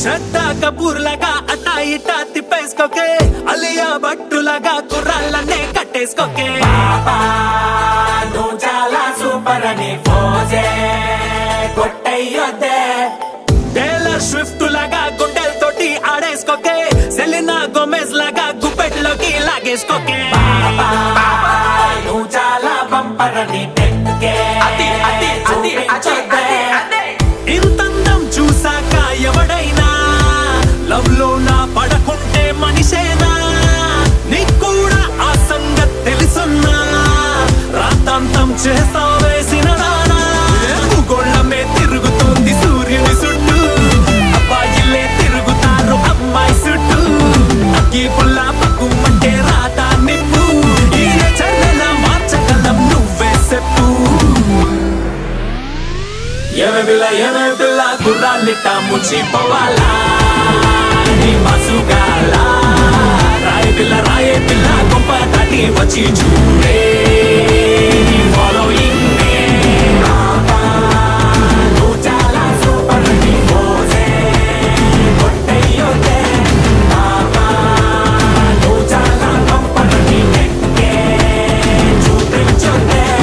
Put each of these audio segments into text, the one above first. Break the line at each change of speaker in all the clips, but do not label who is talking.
శ్రద్ధ కపూర్ లాగా అటా ఇటా తిప్పేసుకోకే అలియా భట్టులాగా కుర్రాళ్ళనే కట్టేసుకోకే
పాపా నువ్వు చాలా సూపర్ అని ఫోజే కొట్టయ్యొద్దే
టేలర్ స్విఫ్ట్ లాగా గుండెలతోటి ఆడేసుకోకే సెలినా గోమెజ్ లాగా గుప్పెట్లోకి లాగేసుకోకే
నువ్వు చాలా బంపర్ అని టెక్కే
అది అది అది అది అది అది
ఇంతందం చూసాక ఎవడైనా లవ్ లో నా పడకుంటే మనిషేనా నీకు కూడా ఆ సంగతి తెలుసున్నా రాతాంతం చేస్తా వేసిన నానా భూగోళమే తిరుగుతోంది సూర్యుని చుట్టూ అబ్బాయిలే తిరుగుతారు అమ్మాయి చుట్టూ అగ్గి పుల్ల పక్కుమంటే రాత నిప్పు ఈ చల్లన మార్చగలం నువ్వే చెప్పు ఏమే పిల్ల ఏమే పిల్ల గుర్రాలిట్ట ముచ్చిపోవాలా నీ మసుగాల రాయి పిల్ల రాయే పిల్ల గొప్ప దాటి వచ్చి చూడే ఫాలోయింగ్
నువ్వు చాలా సూపర్ అని ఫోజే కొట్టయ్యొద్దే పాపా నువ్వు చాలా బంపర్ అని టెక్కే చూపించొద్దే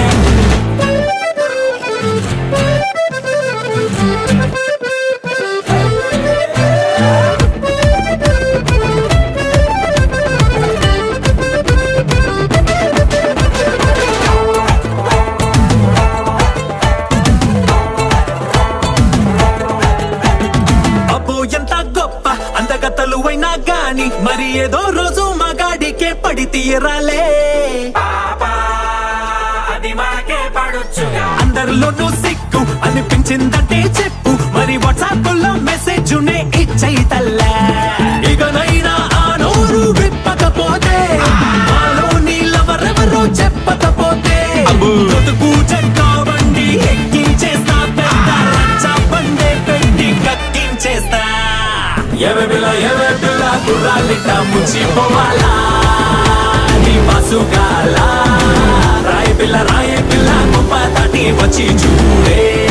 అబ్బో ఎంత గొప్ప అందగతలు అయినా గాని మరి ఏదో రోజు మగాడికే పడి తీరాలే
పాపా అది మనకే పడొచ్చుగా
అందరిలోనూ సిగ్గు అనిపించిందంటే చెప్పు మరి వాట్సాప్ లో మెసేజ్ నే ఇచ్చయి తల్లే ఇకనైనా ఆ నోరు విప్పకపోతే మాలో నీళ్ళవరెవరో చెప్పకపోతే బ్రతుకు చెక్కా బండి ఎక్కించేస్తా పెద్ద రచ్చ బండే పెట్టి కక్కించేస్తా ఎవ పిల్ల ఎవ పిల్ల గుర్రాలిట్ట ముచ్చిపోవాలా నీ మసుగాల రాయ పిల్ల రాయ పిల్ల గొప్ప దాటి వచ్చి చూడే